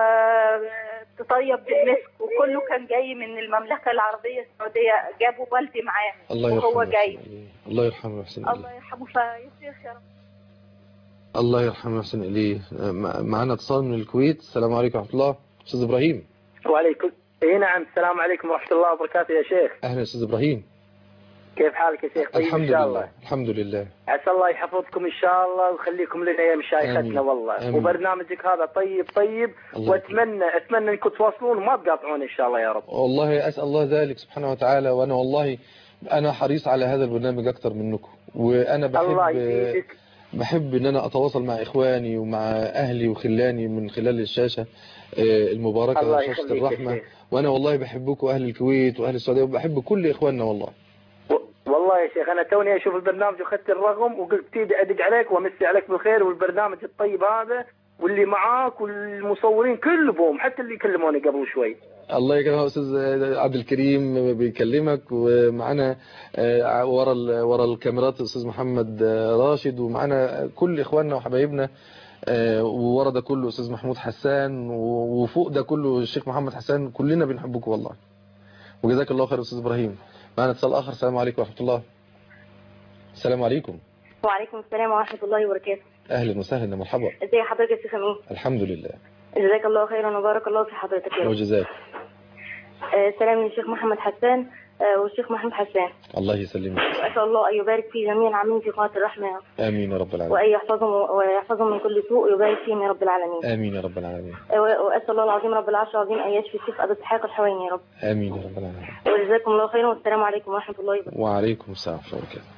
وتطيب بالمسك وكله كان جاي من المملكة العربية السعودية جابوا والدي معاه الله يرحمه وهو ويحسن جاي إليه. الله يرحمه ويحسن اليه الله يرحمه فيا شيخ يا رب الله يرحمه ويحسن اليه آه، مع- معنا اتصال من الكويت السلام عليكم ورحمه الله استاذ ابراهيم وعليكم اي نعم السلام عليكم ورحمه الله وبركاته يا شيخ اهلا استاذ ابراهيم كيف حالك يا شيخ طيب الحمد ان شاء لله الله الحمد لله عسى الله يحفظكم ان شاء الله ويخليكم لنا يا آمين. مشايختنا والله آمين. وبرنامجك هذا طيب طيب الله واتمنى اتمنى انكم تواصلون وما تقاطعون ان شاء الله يا رب والله أسأل الله ذلك سبحانه وتعالى وأنا والله أنا حريص على هذا البرنامج أكتر منكم وأنا الله بحب يزيدك بحب ان انا اتواصل مع اخواني ومع اهلي وخلاني من خلال الشاشة آه، المباركة الله شاشة يخليك يا الرحمة شيخ. وانا والله بحبكم اهل الكويت واهل السعودية وبحب كل اخواننا والله والله يا شيخ انا توني اشوف البرنامج واخذت الرقم وقلت تيجي ادق عليك وامسي عليك بالخير والبرنامج الطيب هذا واللي معاك والمصورين كلهم حتى اللي كلموني قبل شوي الله يكرمك استاذ عبد الكريم بيكلمك ومعانا آه، ورا ال- ورا الكاميرات استاذ محمد آه، راشد ومعانا كل اخواننا وحبايبنا آه، وورا ده كله استاذ محمود حسان و- وفوق ده كله الشيخ محمد حسان كلنا بنحبكم والله وجزاك الله خير استاذ ابراهيم معنا اتصال اخر السلام عليكم ورحمه الله السلام عليكم وعليكم السلام ورحمة الله وبركاته اهلا وسهلا مرحبا ازي حضرتك يا شيخ امين الحمد لله جزاك الله خيرا وبارك الله في حضرتك يا رب وجزاك آه، سلام للشيخ محمد حسان آه، والشيخ محمود حسان الله يسلمك وأسأل الله أن يبارك في جميع العاملين في قناة الرحمة يا رب. امين يا رب العالمين وأن يحفظهم ويحفظهم من كل سوء ويبارك فيهم يا رب العالمين امين يا رب العالمين آه، وأسأل الله العظيم رب العرش العظيم أن يشفي الشيخ أبو إسحاق الحويني يا رب امين يا رب العالمين وجزاكم الله خيرا والسلام عليكم ورحمة الله وبركاته وعليكم السلام ورحمة الله وبركاته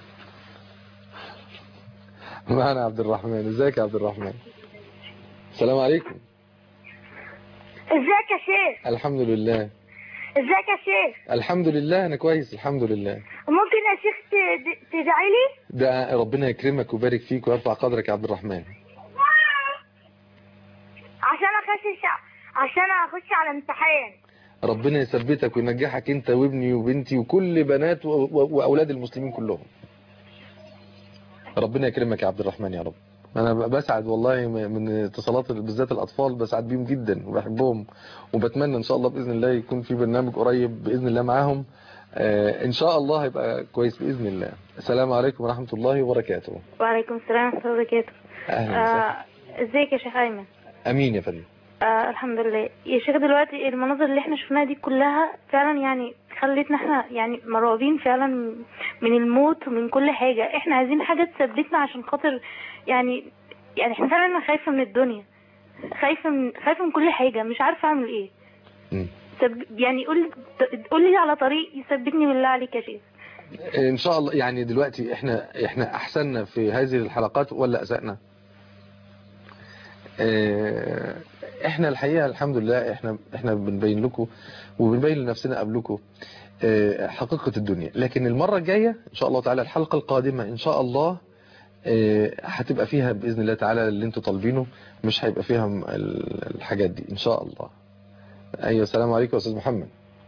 معنا عبد الرحمن ازيك يا عبد الرحمن السلام عليكم ازيك يا شيخ الحمد لله ازيك يا شيخ الحمد لله انا كويس الحمد لله ممكن يا شيخ ت- تدعي لي ده ربنا يكرمك ويبارك فيك ويرفع قدرك يا عبد الرحمن عشان اخش عشان اخش على امتحان ربنا يثبتك وينجحك انت وابني وبنتي وكل بنات و- و- واولاد المسلمين كلهم ربنا يكرمك يا عبد الرحمن يا رب انا بسعد والله من اتصالات بالذات الاطفال بسعد بيهم جدا وبحبهم وبتمنى ان شاء الله باذن الله يكون في برنامج قريب باذن الله معاهم آه، ان شاء الله هيبقى كويس باذن الله السلام عليكم ورحمه الله وبركاته وعليكم السلام ورحمة الله وبركاته اهلا وسهلا آه، ازيك يا شيخ أيمن امين يا فندم آه الحمد لله يا شيخ دلوقتي المناظر اللي احنا شفناها دي كلها فعلا يعني خلتنا احنا يعني مرعوبين فعلا من الموت ومن كل حاجة احنا عايزين حاجة تثبتنا عشان خاطر يعني يعني احنا فعلا انا خايفة من الدنيا خايفة من خايفة من كل حاجة مش عارفة اعمل ايه مم. سب يعني قول قول لي على طريق يثبتني بالله عليك يا شيخ ان شاء الله يعني دلوقتي احنا احنا احسننا في هذه الحلقات ولا اسأنا اه، احنا الحقيقة الحمد لله احنا احنا بنبين لكم وبنبين لنفسنا قبلكم اه، حقيقة الدنيا لكن المرة الجاية ان شاء الله تعالى الحلقة القادمة ان شاء الله اه، هتبقى فيها بإذن الله تعالى اللي انتوا طالبينه مش هيبقى فيها م- ال- الحاجات دي ان شاء الله ايوه السلام عليكم يا استاذ محمد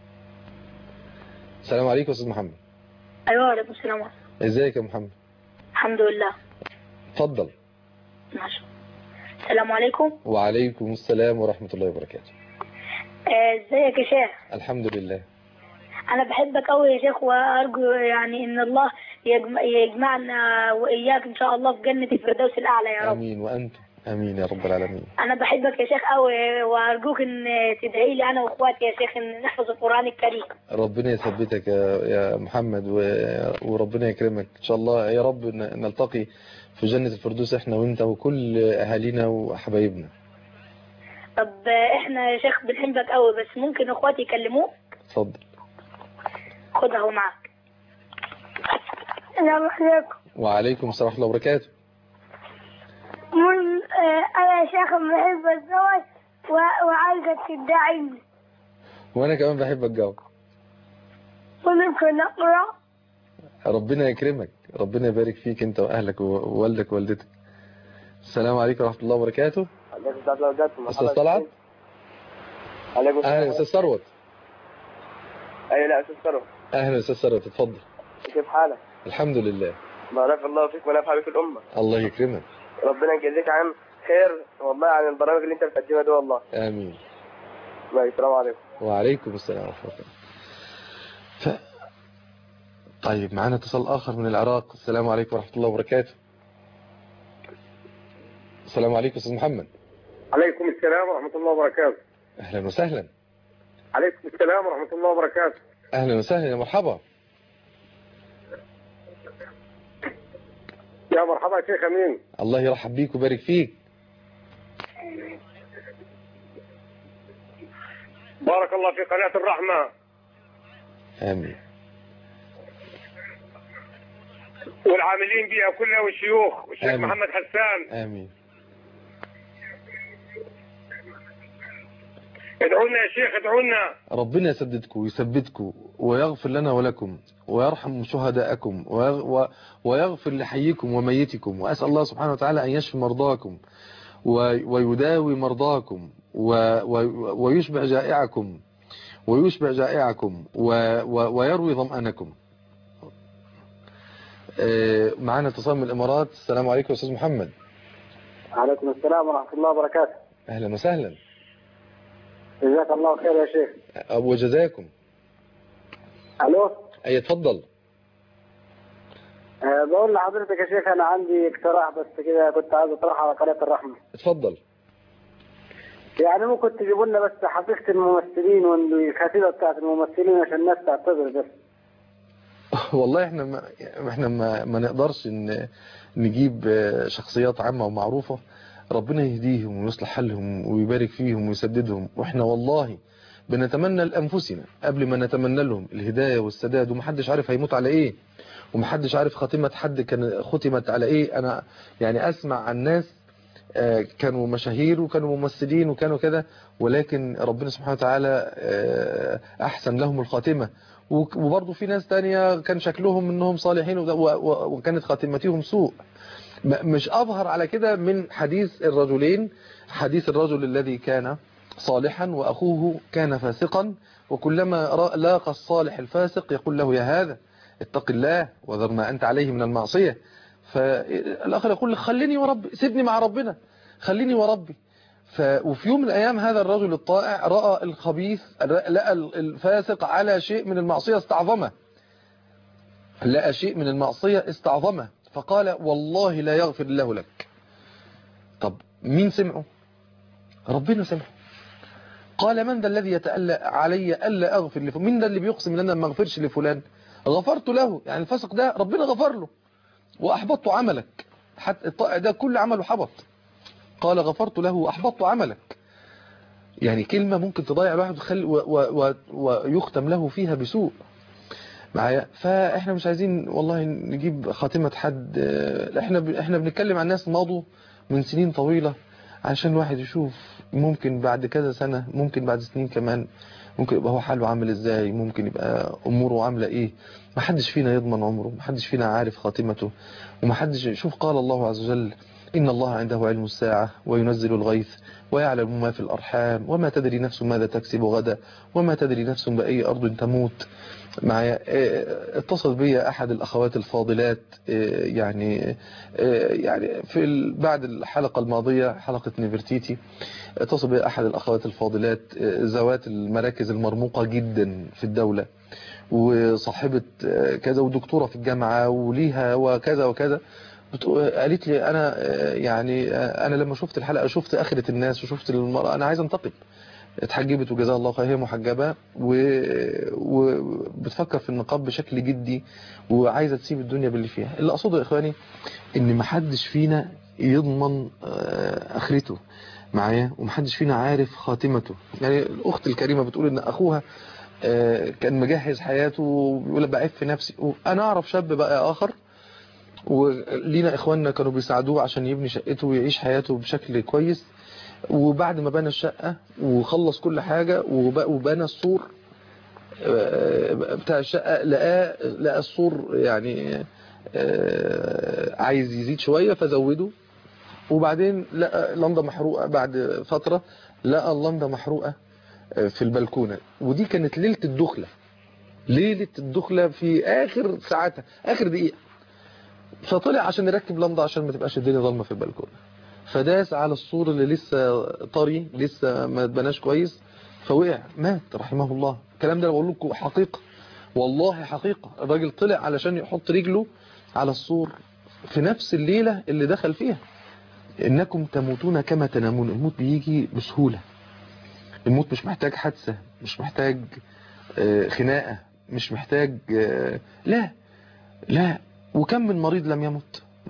السلام عليكم يا استاذ محمد ايوه وعليكم السلام ورحمة الله. ازيك يا محمد الحمد لله اتفضل ماشي السلام عليكم وعليكم السلام ورحمة الله وبركاته آه، ازيك يا شيخ الحمد لله انا بحبك قوي يا شيخ وارجو يعني ان الله يجمع يجمعنا واياك ان شاء الله في جنة الفردوس الاعلى يا رب امين وانت امين يا رب العالمين انا بحبك يا شيخ قوي وارجوك ان تدعي لي انا واخواتي يا شيخ ان نحفظ القران الكريم ربنا يثبتك يا يا محمد و- وربنا يكرمك ان شاء الله يا رب ن- نلتقي في جنة الفردوس احنا وانت وكل اهالينا وحبايبنا طب آه، احنا يا شيخ بنحبك قوي بس ممكن اخواتي يكلموك اتفضل خدها هو معاك السلام عليكم وعليكم السلام ورحمة الله وبركاته من آه، انا يا شيخ بحب الزواج و- وعايزك تدعي لي وانا كمان بحب الجو وممكن اقرا ربنا يكرمك ربنا يبارك فيك انت واهلك ووالدك ووالدتك السلام عليكم ورحمة الله وبركاته عليكم السلام ورحمة الله وبركاته استاذ طلعت عليكم اهلا السلام استاذ ثروت اي لا استاذ ثروت اهلا استاذ ثروت اتفضل كيف حالك؟ الحمد لله بارك الله فيك ونفع بك الامه الله يكرمك ربنا يجزيك عن خير والله عن البرامج اللي انت بتقدمها دي والله امين باي، السلام عليكم وعليكم السلام ورحمة الله ف... طيب معنا اتصال آخر من العراق السلام عليكم ورحمة الله وبركاته السلام عليكم أستاذ محمد عليكم السلام ورحمة الله وبركاته أهلا وسهلا عليكم السلام ورحمة الله وبركاته أهلا وسهلا يا مرحبا يا مرحبا يا شيخ امين الله يرحب بيك ويبارك فيك بارك الله في قناه الرحمه امين والعاملين بها كلها والشيوخ والشيخ آمين. محمد حسان امين ادعوا لنا يا شيخ ادعوا لنا ربنا يسددكم ويثبتكم ويغفر لنا ولكم ويرحم شهداءكم ويغ- و- ويغفر لحيكم وميتكم وأسأل الله سبحانه وتعالى أن يشفي مرضاكم و- ويداوي مرضاكم و- و- ويشبع جائعكم ويشبع جائعكم و- و- ويروي ظمأنكم آه، معانا اتصال من الإمارات السلام عليكم يا أستاذ محمد عليكم السلام ورحمة الله وبركاته أهلا وسهلا جزاك الله خير يا شيخ وجزاكم ألو أي اتفضل أه بقول لحضرتك يا شيخ أنا عندي اقتراح بس كده كنت عايز أطرحه على قناة الرحمة اتفضل يعني ممكن تجيبوا لنا بس حقيقة الممثلين والكتيبة بتاعت الممثلين عشان الناس تعتذر بس والله احنا ما احنا ما, ما نقدرش ان نجيب آه، شخصيات عامة ومعروفة ربنا يهديهم ويصلح حالهم ويبارك فيهم ويسددهم واحنا والله بنتمنى لانفسنا قبل ما نتمنى لهم الهداية والسداد ومحدش عارف هيموت على ايه ومحدش عارف خاتمة حد كان ختمت على ايه انا يعني اسمع عن ناس آه، كانوا مشاهير وكانوا ممثلين وكانوا كده ولكن ربنا سبحانه وتعالى آه، احسن لهم الخاتمة وك- وبرضه في ناس تانية كان شكلهم انهم صالحين وده- و- و- وكانت خاتمتهم سوء م- مش اظهر على كده من حديث الرجلين حديث الرجل الذي كان صالحا واخوه كان فاسقا وكلما را- لاقى الصالح الفاسق يقول له يا هذا اتق الله وذر ما انت عليه من المعصية فالاخر يقول لك خليني وربي سيبني مع ربنا خليني وربي ف... وفي يوم من الأيام هذا الرجل الطائع رأى الخبيث لقى الفاسق على شيء من المعصية استعظمه لقى شيء من المعصية استعظمه فقال والله لا يغفر الله لك طب مين سمعه ربنا سمعه قال من ذا الذي يتألى علي ألا أغفر لفلان مين ذا اللي بيقسم ان انا ما اغفرش لفلان غفرت له يعني الفاسق ده ربنا غفر له وأحبطت عملك حتى الطائع ده كل عمله حبط قال غفرت له وأحبطت عملك يعني كلمة ممكن تضيع الواحد وتخلي و و و ويختم له فيها بسوء معايا فاحنا مش عايزين والله نجيب خاتمة حد آه، احنا ب... احنا بنتكلم عن ناس ماضوا من سنين طويلة عشان الواحد يشوف ممكن بعد كذا سنة ممكن بعد سنين كمان ممكن يبقى هو حاله عامل ازاي ممكن يبقى اموره عاملة ايه محدش فينا يضمن عمره محدش فينا عارف خاتمته ومحدش شوف قال الله عز وجل إن الله عنده علم الساعة وينزل الغيث ويعلم ما في الأرحام وما تدري نفس ماذا تكسب غدا وما تدري نفس بأي أرض تموت معايا آه، اتصل بي أحد الأخوات الفاضلات آه، يعني آه، يعني في ال- بعد الحلقة الماضية حلقة نيفرتيتي اتصل بي أحد الأخوات الفاضلات آه، ذوات المراكز المرموقة جدا في الدولة وصاحبة آه، كذا ودكتورة في الجامعة وليها وكذا وكذا بتقول- قالت لي انا آه، يعني آه، انا لما شفت الحلقه شفت اخره الناس وشفت المراه انا عايز انتقد اتحجبت وجزاها الله خير هي محجبه و- وبتفكر في النقاب بشكل جدي وعايزه تسيب الدنيا باللي فيها اللي اقصده يا اخواني ان محدش فينا يضمن آه، اخرته معايا ومحدش فينا عارف خاتمته يعني الاخت الكريمه بتقول ان اخوها آه، كان مجهز حياته وبيقول بعف في نفسي انا اعرف شاب بقى اخر ولينا اخواننا كانوا بيساعدوه عشان يبني شقته ويعيش حياته بشكل كويس وبعد ما بنى الشقة وخلص كل حاجة وب- وبنى السور آه، بتاع الشقة لقى لقى السور يعني آه، عايز يزيد شوية فزوده وبعدين لقى لمضة محروقة بعد فترة لقى اللمضة محروقة آه، في البلكونة ودي كانت ليلة الدخلة ليلة الدخلة في آخر ساعاتها آخر دقيقة فطلع عشان يركب لمضة عشان ما تبقاش الدنيا ظلمة في البلكونة فداس على السور اللي لسه طري لسه ما اتبناش كويس فوقع مات رحمه الله الكلام ده أنا بقول لكم حقيقة والله حقيقة الراجل طلع علشان يحط رجله على السور في نفس الليلة اللي دخل فيها إنكم تموتون كما تنامون الموت بيجي بسهولة الموت مش محتاج حادثة مش محتاج آه، خناقة مش محتاج آه، لا لا وكم من مريض لم يمت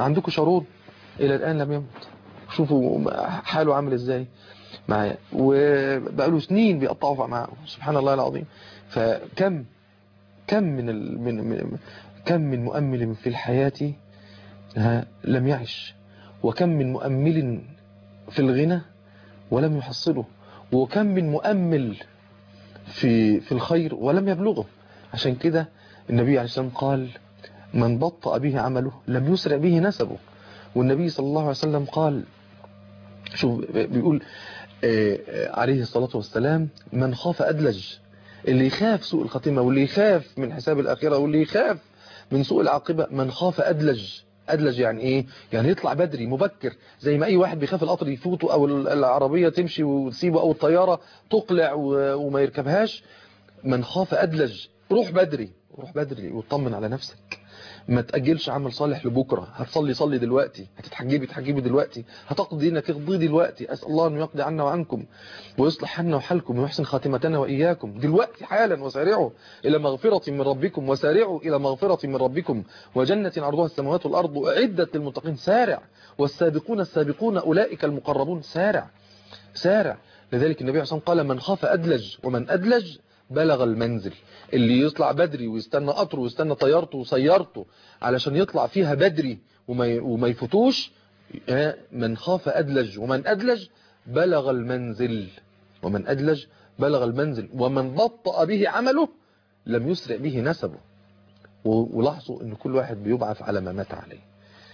عندكم شارون الى الان لم يمت شوفوا حاله عامل ازاي معايا وبقاله سنين بيقطعوا معاه سبحان الله العظيم فكم كم من ال... من... من كم من مؤمل في الحياة ها لم يعش وكم من مؤمل في الغنى ولم يحصله وكم من مؤمل في في الخير ولم يبلغه عشان كده النبي عليه الصلاة والسلام قال من بطأ به عمله لم يسرع به نسبه والنبي صلى الله عليه وسلم قال شوف بيقول آه، آه، عليه الصلاة والسلام من خاف أدلج اللي يخاف سوء الخاتمة واللي يخاف من حساب الآخرة واللي يخاف من سوء العاقبة من خاف أدلج أدلج يعني إيه يعني يطلع بدري مبكر زي ما أي واحد بيخاف القطر يفوته أو العربية تمشي وتسيبه أو الطيارة تقلع و- وما يركبهاش من خاف أدلج روح بدري روح بدري وطمن على نفسك ما تأجلش عمل صالح لبكرة هتصلي صلي دلوقتي هتتحجبي تحجبي دلوقتي هتقضي دينك اقضي دلوقتي أسأل الله أن يقضي عنا وعنكم ويصلح حالنا وحالكم ويحسن خاتمتنا وإياكم دلوقتي حالا وسارعوا إلى مغفرة من ربكم وسارعوا إلى مغفرة من ربكم وجنة عرضها السماوات والأرض أعدت للمتقين سارع والسابقون السابقون أولئك المقربون سارع سارع لذلك النبي عليه الصلاة والسلام قال من خاف أدلج ومن أدلج بلغ المنزل اللي يطلع بدري ويستنى قطره ويستنى طيارته وسيارته علشان يطلع فيها بدري وما ي- وما يفوتوش آه، من خاف أدلج ومن أدلج بلغ المنزل ومن أدلج بلغ المنزل ومن بطأ به عمله لم يسرع به نسبه و- ولاحظوا ان كل واحد بيبعث على ما مات عليه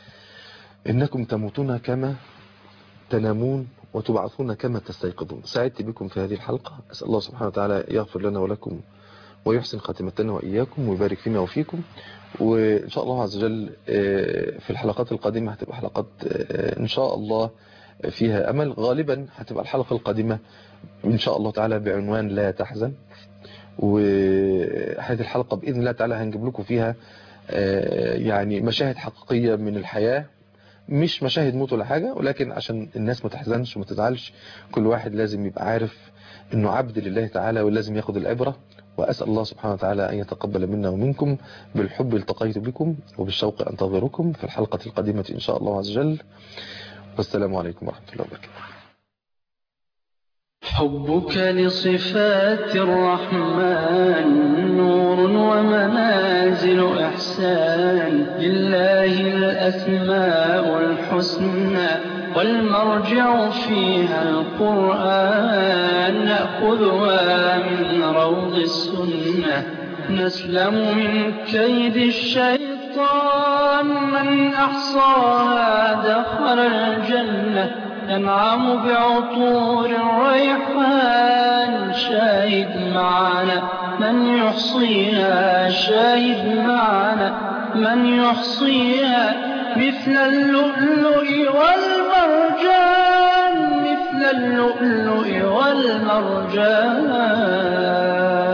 انكم تموتون كما تنامون وتبعثون كما تستيقظون سعدت بكم في هذه الحلقة أسأل الله سبحانه وتعالى يغفر لنا ولكم ويحسن خاتمتنا وإياكم ويبارك فينا وفيكم وإن شاء الله عز وجل آه، في الحلقات القادمة هتبقى حلقات آه، إن شاء الله فيها أمل غالبا هتبقى الحلقة القادمة إن شاء الله تعالى بعنوان لا تحزن وهذه الحلقة بإذن الله تعالى هنجيب لكم فيها آه، يعني مشاهد حقيقية من الحياة مش مشاهد موت ولا حاجة ولكن عشان الناس ما تحزنش وما تزعلش كل واحد لازم يبقى عارف انه عبد لله تعالى ولازم ياخد العبرة وأسأل الله سبحانه وتعالى أن يتقبل منا ومنكم بالحب التقيت بكم وبالشوق أنتظركم في الحلقة القادمة إن شاء الله عز وجل والسلام عليكم ورحمة الله وبركاته حبك لصفات الرحمن نور ومنازل إحسان لله الأسماء الحسنى والمرجع فيها القرآن نأخذها من روض السنة نسلم من كيد الشيطان من أحصاها دخل الجنة ينعم بعطور الريحان شاهد معنا من يحصيها شاهد معنا من يحصيها مثل اللؤلؤ والمرجان مثل اللؤلؤ والمرجان